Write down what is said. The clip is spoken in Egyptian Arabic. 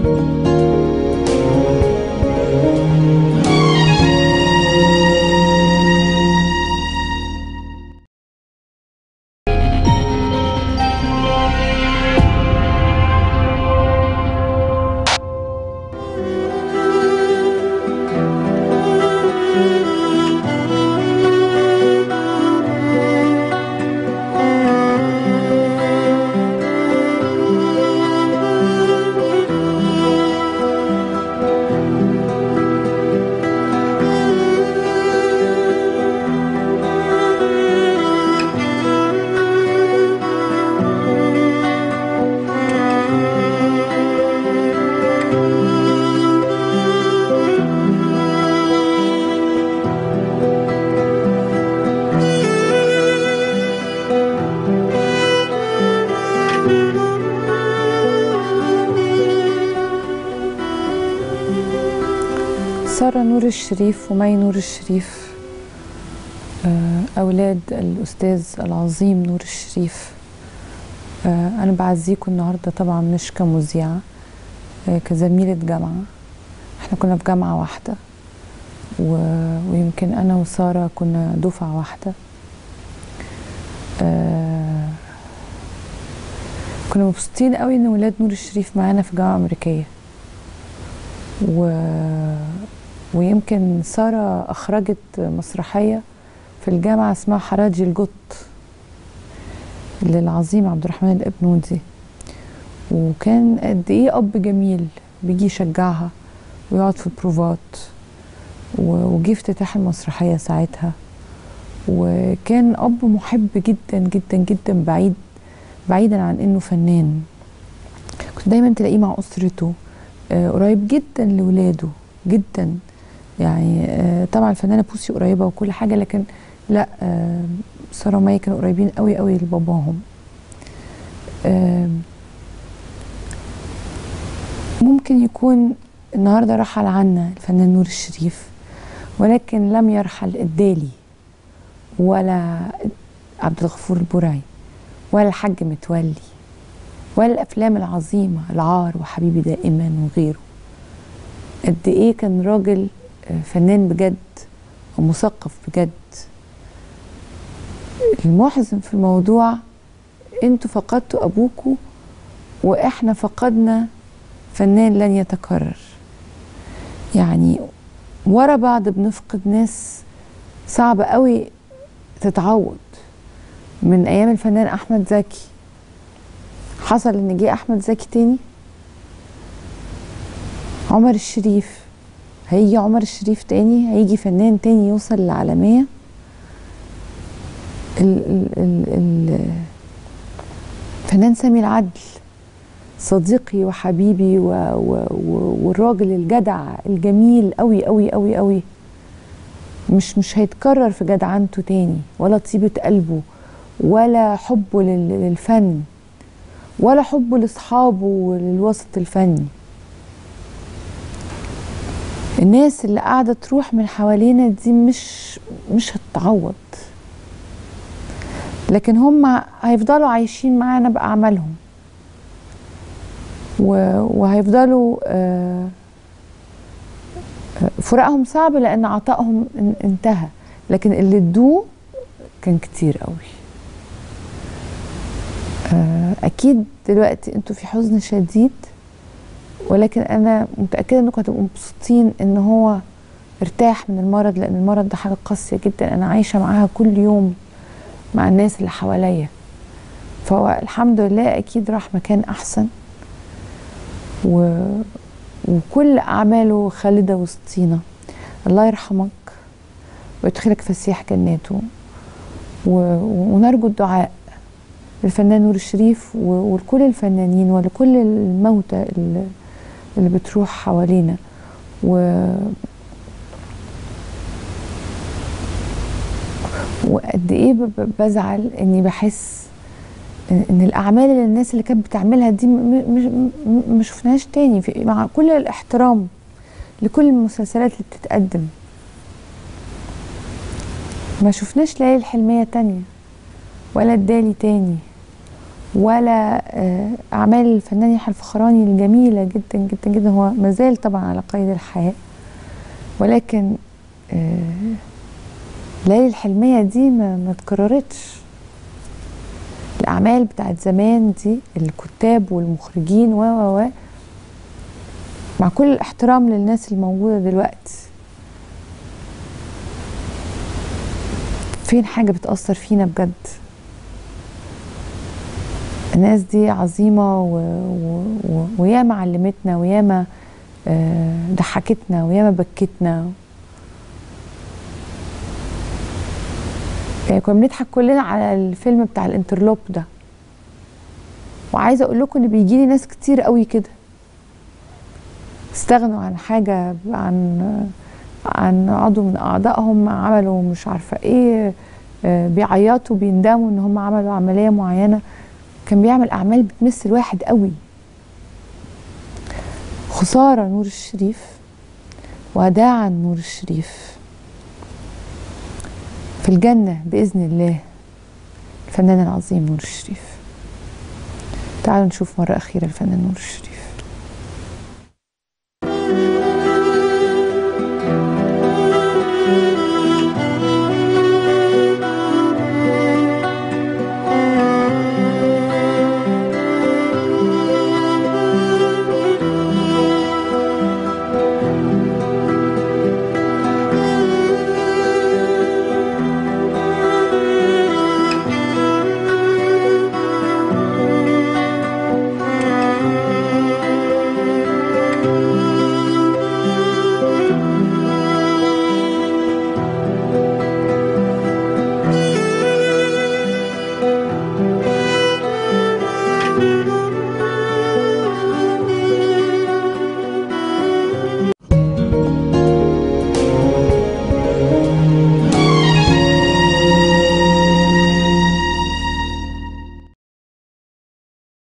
سارة نور الشريف ومي نور الشريف آه، أولاد الأستاذ العظيم نور الشريف آه، أنا بعزيكم النهاردة طبعا مش كمذيعة آه، كزميلة جامعة احنا كنا في جامعة واحدة و... ويمكن أنا وسارة كنا دفعة واحدة آه، كنا مبسوطين قوي ان ولاد نور الشريف معانا في جامعة أمريكية و... ويمكن سارة أخرجت مسرحية في الجامعة اسمها حراجي الجط للعظيم عبد الرحمن الأبنودي وكان قد إيه أب جميل بيجي يشجعها ويقعد في البروفات و- وجه افتتاح المسرحية ساعتها وكان أب محب جدا جدا جدا بعيد بعيدا عن إنه فنان كنت دايما تلاقيه مع أسرته آه، قريب جدا لولاده جدا يعني آه، طبعا الفنانه بوسي قريبه وكل حاجه لكن لا آه، ساره ومي كانوا قريبين قوي قوي لباباهم آه، ممكن يكون النهارده رحل عنا الفنان نور الشريف ولكن لم يرحل الدالي ولا عبد الغفور البرعي ولا الحاج متولي ولا الافلام العظيمه العار وحبيبي دائما وغيره قد ايه كان راجل آه، فنان بجد ومثقف بجد المحزن في الموضوع انتوا فقدتوا ابوكوا واحنا فقدنا فنان لن يتكرر يعني ورا بعض بنفقد ناس صعب قوي تتعوض من ايام الفنان احمد زكي حصل ان جه احمد زكي تاني عمر الشريف هيجي عمر الشريف تاني هيجي فنان تاني يوصل للعالمية ال ال ال ال فنان سامي العدل صديقي وحبيبي و و و والراجل الجدع الجميل قوي قوي قوي قوي مش مش هيتكرر في جدعنته تاني ولا طيبة قلبه ولا حبه لل- للفن ولا حبه لاصحابه وللوسط الفني الناس اللي قاعدة تروح من حوالينا دي مش مش هتتعوض لكن هم هيفضلوا عايشين معانا بأعمالهم و- وهيفضلوا آه، آه، فراقهم صعب لأن عطائهم ان- انتهى لكن اللي ادوه كان كتير قوي آه، أكيد دلوقتي انتوا في حزن شديد ولكن انا متاكده انكم هتبقوا مبسوطين ان هو ارتاح من المرض لان المرض ده حاجه قاسيه جدا انا عايشه معاها كل يوم مع الناس اللي حواليا فهو الحمد لله اكيد راح مكان احسن و... وكل اعماله خالده وسطينا الله يرحمك ويدخلك فسيح جناته و... ونرجو الدعاء للفنان نور الشريف و... ولكل الفنانين ولكل الموتى اللي اللي بتروح حوالينا و وقد ايه ب- ب- بزعل اني بحس ان إن الاعمال اللي الناس اللي كانت بتعملها دي م- م- م- ما شفناهاش تاني في مع كل الاحترام لكل المسلسلات اللي بتتقدم ما شفناش ليالي الحلمية تانية ولا الدالي تاني ولا آه، اعمال الفنان يحيى الفخراني الجميله جدا جدا جدا هو مازال طبعا على قيد الحياه ولكن آه، ليالي الحلميه دي ما ما اتكررتش الاعمال بتاعت زمان دي الكتاب والمخرجين و و و مع كل الاحترام للناس الموجوده دلوقتي فين حاجه بتاثر فينا بجد الناس دي عظيمه و... و... و... وياما علمتنا وياما آه، ضحكتنا وياما بكتنا يعني كنا بنضحك كلنا على الفيلم بتاع الانترلوب ده وعايزه اقول لكم ان بيجي لي ناس كتير قوي كده استغنوا عن حاجه عن عن عضو من اعضائهم عملوا مش عارفه ايه آه، بيعيطوا بيندموا ان هم عملوا عمليه معينه كان بيعمل اعمال بتمس الواحد قوي خساره نور الشريف وداعا نور الشريف في الجنه باذن الله الفنان العظيم نور الشريف تعالوا نشوف مره اخيره الفنان نور الشريف